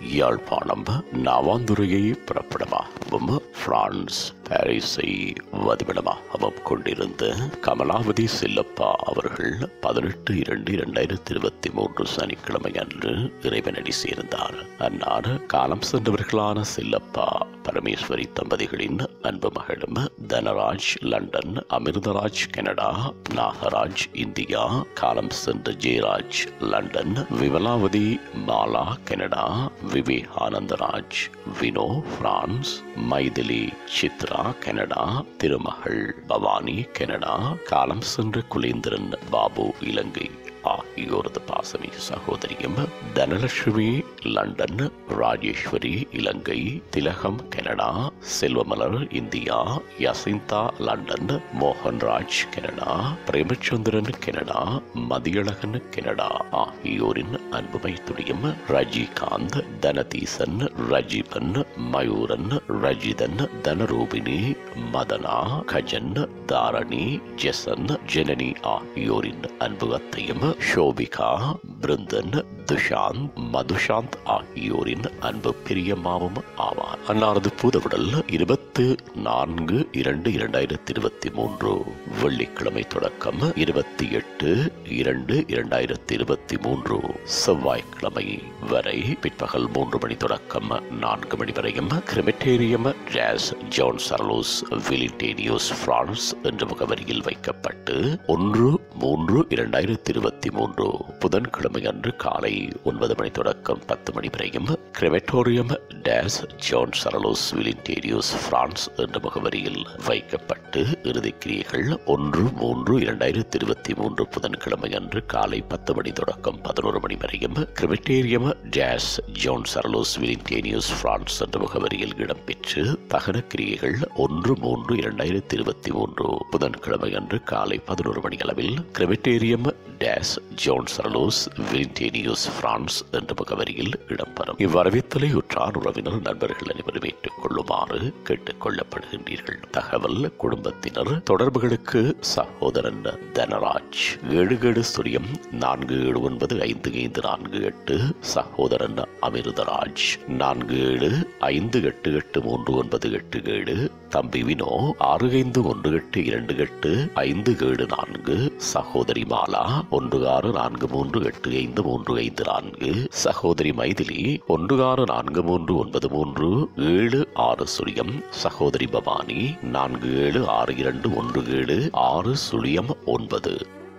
Yazhpanam நாவாந்துறையை புறப்படமாகவும் France பாரிஸை வதிவிடமாகவும் கொண்டிருந்த கமலாவதி செல்லப்பா அவர்கள் பதினெட்டு இரண்டு இரண்டாயிரத்தி இருபத்தி மூன்று சனிக்கிழமை அன்று இறைவனடி சேர்ந்தார் அன்னார் காலம் சென்றவர்களான செல்லப்பா பரமேஸ்வரி தம்பதிகளின் அன்பு மகளும் Dhanaraj London Amirtharaj Canada Nagaraj India காலம் சென்ற Jeyaraj London Vimalavathi Mala Canada Vivekanandaraj Vino France Maithili Chitra Canada Thirumagal Bhavani Canada காலம் சென்ற குலேந்திரன் பாபு இலங்கை ஆகியோரது பாசமி சகோதரியும் Dhanalakshmi London Rajeswari Ilankai Thilagam Canada Selvamalar India Yasintha London Mohanraj Canada Premachandran Canada Mathiyalagan Canada ஆகியோரின் அன்புமை துடியும் ரஜிகாந்த் தனதீசன் ரஜீவன் மயூரன் ரஜிதன் தனரூபினி மதனா கஜன் தாரணி ஜெசன் ஜனனி ஆகியோரின் அன்பு அத்தையும் ஷோபிகா பிருந்தன் துஷாந்த் மதுஷாந்த் ஆகியோரின் அன்பு பிரியமாவும் ஆவார் அன்னாரது பூதவுடல் இருபத்து நான்கு இரண்டு இரண்டாயிரத்தி இருபத்தி மூன்று வெள்ளிக்கிழமை தொடக்கம் இருபத்தி எட்டு இரண்டு இரண்டாயிரத்தி இருபத்தி மூன்று செவ்வாய்க்கிழமை வரை பிற்பகல் மூன்று மணி தொடக்கம் நான்கு மணி வரையும் கிரிமிட்டேரியம் ஜாஸ் ஜான் சர்லோஸ் விலிட்டேனியோஸ் பிரான்ஸ் என்ற முகவரியில் வைக்கப்பட்டு ஒன்று மூன்று இரண்டாயிரத்தி இருபத்தி மூன்று புதன்கிழமை அன்று காலை ஒன்பது மணி தொடக்கம் பத்து மணி வரையும் crematorium des Joncherolles Villetaneuse France என்ற முகவரியில் வைக்கப்பட்டு இறுதிக்கிரியைகள் ஒன்று மூன்று இரண்டாயிரத்தி இருபத்தி மூன்று புதன்கிழமை அன்று காலை பத்து மணி தொடக்கம் பதினோரு மணி வரையும் crematorium des Joncherolles Villetaneuse France என்ற முகவரியில் இடம்பெற்று தகன கிரியைகள் ஒன்று மூன்று இரண்டாயிரத்தி இருபத்தி மூன்று புதன்கிழமை அன்று காலை பதினோரு மணி அளவில் crematorium des Joncherolles Villetaneuse France என்ற முகவரியில் இடம்பெறும் இவ்வரவித்தலை உற்றார் உறவினர் நண்பர்கள் அனைவரும் ஏற்றுக் கொள்ளுமாறு கேட்டுக் கொள்ளப்படுகின்றீர்கள் தகவல் குடும்பத்தினர் தொடர்புகளுக்கு சகோதரன் தனராஜ் ஏழு ஏழு ஸ்துரியம் நான்கு ஏழு ஒன்பது ஐந்து ஐந்து நான்கு எட்டு சகோதரன் அமிர்தராஜ் நான்கு ஏழு ஐந்து எட்டு எட்டு மூன்று ஒன்பது எட்டு ஏழு தம்பி வினோ ஆறு ஐந்து ஒன்று எட்டு இரண்டு எட்டு ஐந்து ஏழு நான்கு சகோதரி மாலா ஒன்று ஆறு நான்கு மூன்று எட்டு ஐந்து மூன்று ஐந்து நான்கு சகோதரி மைதிலி ஒன்று ஆறு நான்கு மூன்று ஒன்பது மூன்று ஏழு ஆறு சுழியம் சகோதரி பவானி நான்கு ஏழு ஆறு இரண்டு ஒன்று ஏழு ஆறு சுழியம் ஒன்பது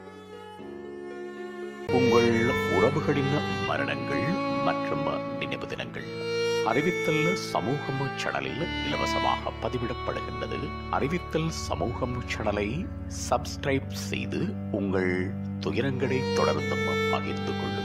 உங்கள் உறவுகளின் மரணங்கள் மற்றும் நினைவு தினங்கள் அறிவித்தல் சமூகம் சேனலில் இலவசமாக பதிவிடப்படுகின்றது அறிவித்தல் சமூகம் சேனலை சப்ஸ்கிரைப் செய்து உங்கள் துயரங்களை தொடர்ந்தும் பகிர்ந்து கொள்ளுங்கள்